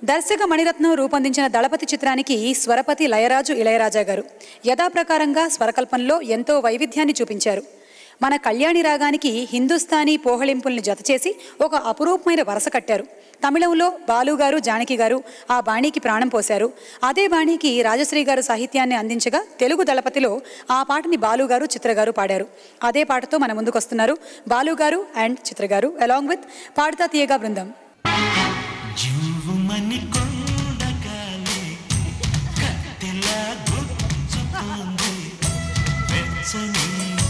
దర్శక మణిరత్నం రూపొందించిన దళపతి చిత్రానికి స్వరపతి లయరాజు ఇళయరాజా గారు యథాప్రకారంగా స్వరకల్పనలో ఎంతో వైవిధ్యాన్ని చూపించారు మన కళ్యాణి రాగానికి హిందుస్థానీ పోహళింపుల్ని జతచేసి ఒక అపురూపమైన వరస కట్టారు తమిళంలో బాలు గారు జానకి గారు ఆ బాణీకి ప్రాణం పోశారు అదే బాణీకి రాజశ్రీ గారు సాహిత్యాన్ని అందించగా తెలుగు దళపతిలో ఆ పాటని బాలు గారు చిత్ర గారు పాడారు అదే పాటతో మన ముందుకు వస్తున్నారు బాలు గారు అండ్ చిత్ర గారు అలాంగ్ విత్ పాడుతా తీయగా బృందం జువ్వుమని కొండగాలి కట్టెలా గుచ్చుతోంది వెచ్చని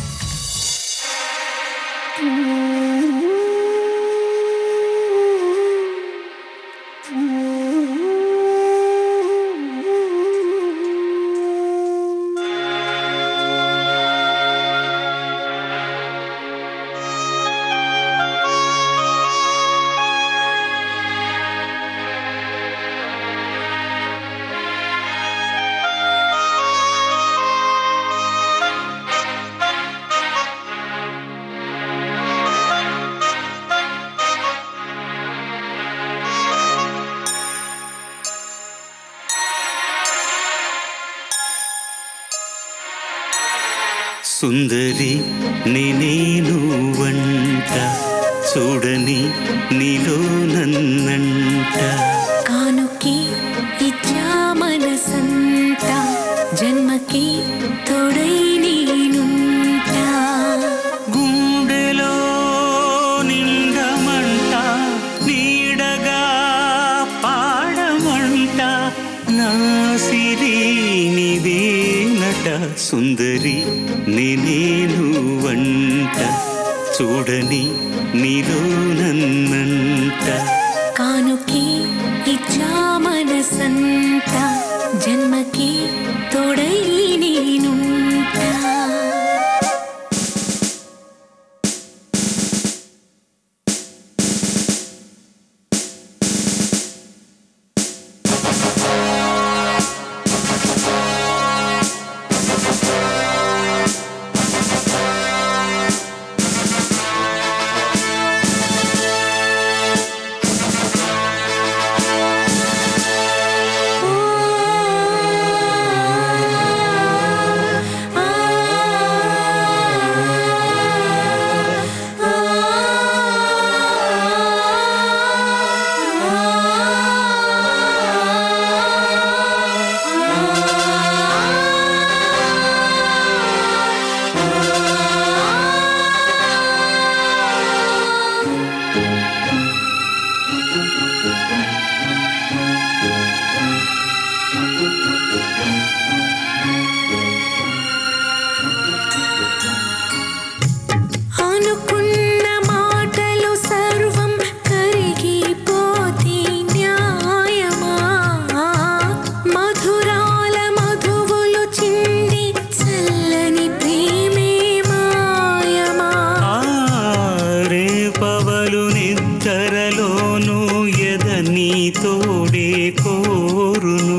సుందరి నేనేను వంట చూడని నీలో నన్నంట కానుకి ఇచ్చా మనసంత జన్మకి తోడై నేనుంటా గుండెలో నిండమంట నీడగా పాడమంట నా సిరి నిదేనట సుందరి నేనేను వంట చూడని నీలో నన్నంట కానుకి ఇచ్చా మనసంత జన్మకి తోడై నేనుంటా అనుకున్న మాటలు సర్వం కరిగిపోతే న్యాయమా మధురాల మధువులు చింది చల్లని ప్రేమే మాయమా ఆరే పవలు నిద్రలోను ఎదని తోడే కోరును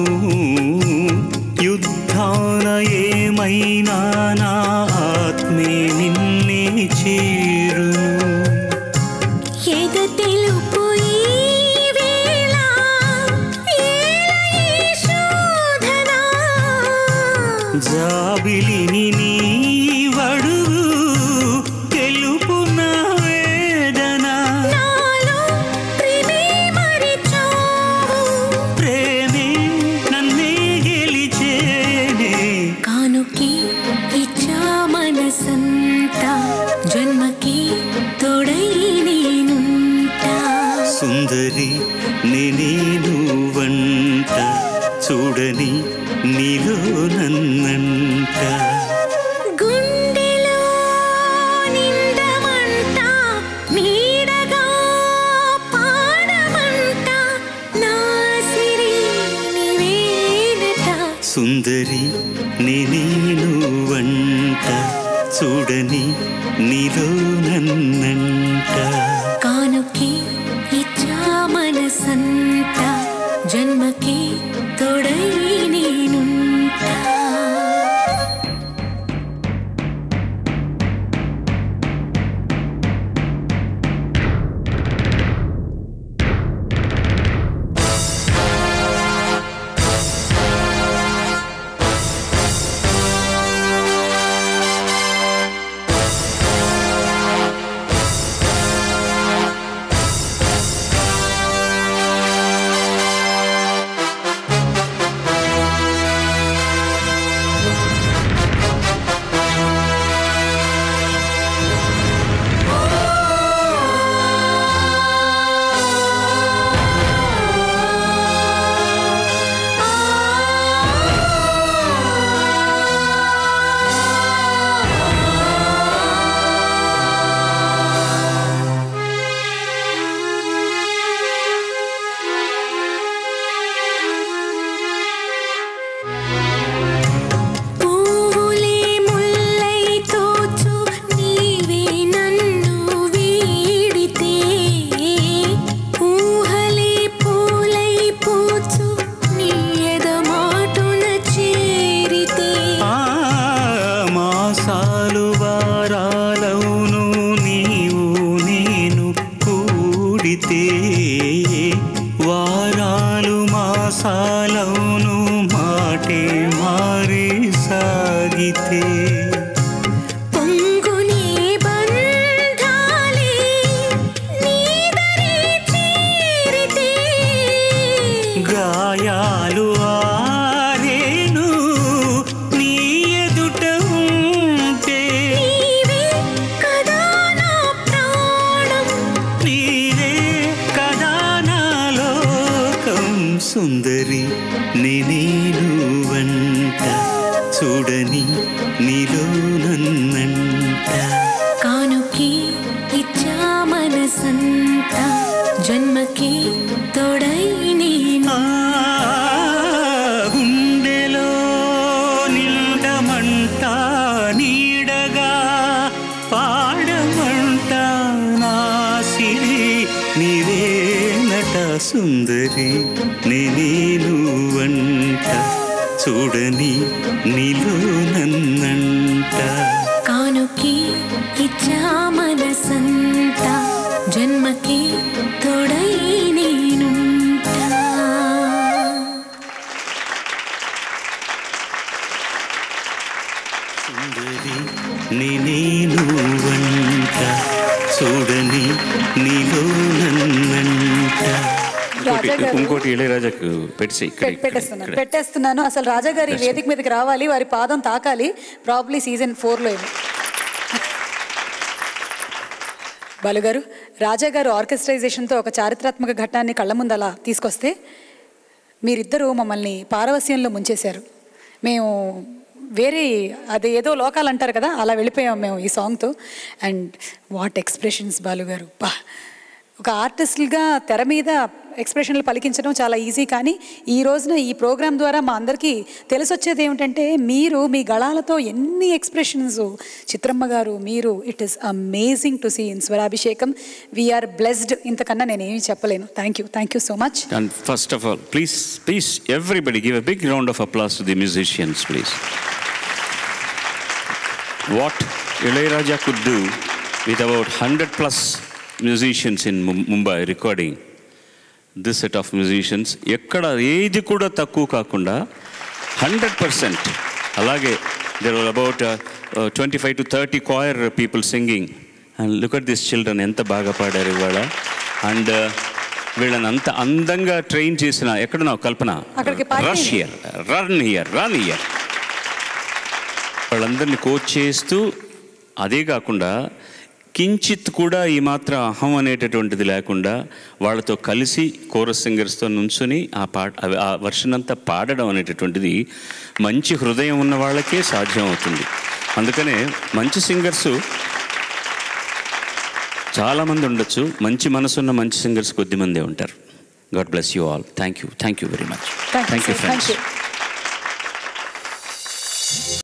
యుద్ధాన ఏమైనా నా ఆత్మే నిన్నే చేరును ఎద తెలుపు ఈ వేళ ఏల ఈ శోధన జాబిలిని నీ వడుగు తెలుపు నా వేదన నాలో ప్రేమే మరిచావు ప్రేమే నన్నే గెలిచేనే కానుకి ఇచ్చా మనసంతా జన్మకి తోడై నేనుంటా సుందరి నేనేను వంట చూడని నీలో నన్నంట గుండెలో నిండమంట నీడగా పాడమంట నా సిరి నీవేనట సుందరి నేనేను వంట చూడని నీలో నన్నంట కానుకి ఇచ్చా మనసంతా జన్మకి తోడై నేనుంటా ఆ మాసాలవును మాటే మారే సాగితే పొంగునే బంధాలే నీదరి చేరితే గాయాలు ఆరేను నీ ఎదుట ఉంటే నీవే కదా నా ప్రాణం నీవే కదా నా లోకం సుందరి నేనేను వంట చూడని నీలో నన్నంట కానుకే ఇచ్చా మనసంత జన్మకే తోడై నేను ఆ, గుండెలో నిండమంట నీడగా పాడమంట నా సిరి నీవే నట సుందరి నేనేను వంట చూడని నీలో నన్నంట కానుకే ఇచ్చా మనసంత జన్మకే తోడై నేనుంటా సుందరి నేనేను వంట చూడని నీలో నన్నంట రాజా గారు ఇంకోటి ఇళయరాజాకు పెట్టేసి పెట్- పెట్టేస్తున్నాను పెట్టేస్తున్నాను అసలు రాజా గారి వేదిక మీదకి రావాలి వారి పాదం తాకాలి ప్రాబ్లీ సీజన్ ఫోర్లో ఏమో బాలుగారు రాజా గారు ఆర్కెస్ట్రైజేషన్తో ఒక చారిత్రాత్మక ఘట్టాన్ని కళ్ళ ముందు అలా తీసుకొస్తే మీరిద్దరూ మమ్మల్ని పారవస్యంలో ముంచేశారు మేము వేరే అది ఏదో లోకాలు అంటారు కదా అలా వెళ్ళిపోయాం మేము ఈ సాంగ్తో అండ్ వాట్ ఎక్స్ప్రెషన్స్ బాలుగారు బా ఒక ఆర్టిస్ట్గా తెర మీద ఎక్స్ప్రెషన్లు పలికించడం చాలా ఈజీ కానీ ఈ రోజున ఈ ప్రోగ్రామ్ ద్వారా మా అందరికీ తెలిసొచ్చేది ఏమిటంటే మీరు మీ గళాలతో ఎన్ని ఎక్స్ప్రెషన్స్ చిత్రమ్మ గారు మీరు it is amazing to see in Swarabhishekam we're blessed ఇంతకన్నా నేనేమి చెప్పలేను thank you thank you so much And first of all, please, please, everybody give a big round of applause to the musicians, please. What Ilayaraja could do with about 100 plus musicians in Mum- Mumbai recording, this set of musicians, ఎక్కడ ఏది కూడా తక్కువ కాకుండా hundred percent అలాగే there were about twenty five to thirty choir people singing and look at this children ఎంత బాగా పాడారు ఇవాళ అండ్ వీళ్ళని అంత అందంగా ట్రైన్ చేసిన ఎక్కడ కల్పన అక్కడికి party. Rush here run here run here వాళ్ళందరినీ కోచ్ చేస్తూ అదే కాకుండా కించిత్ కూడా ఈ మాత్రం అహం అనేటటువంటిది లేకుండా వాళ్ళతో కలిసి కోరస్ సింగర్స్తో నుంచుని ఆ పాట అవి- ఆ వర్షన్ అంతా పాడడం అనేటటువంటిది మంచి హృదయం ఉన్న వాళ్ళకే సాధ్యం అవుతుంది అందుకనే మంచి సింగర్స్ చాలామంది ఉండొచ్చు మంచి మనసున్న మంచి సింగర్స్ కొద్దిమందే ఉంటారు god bless you all thank you thank you very much thank thank you you thank friends you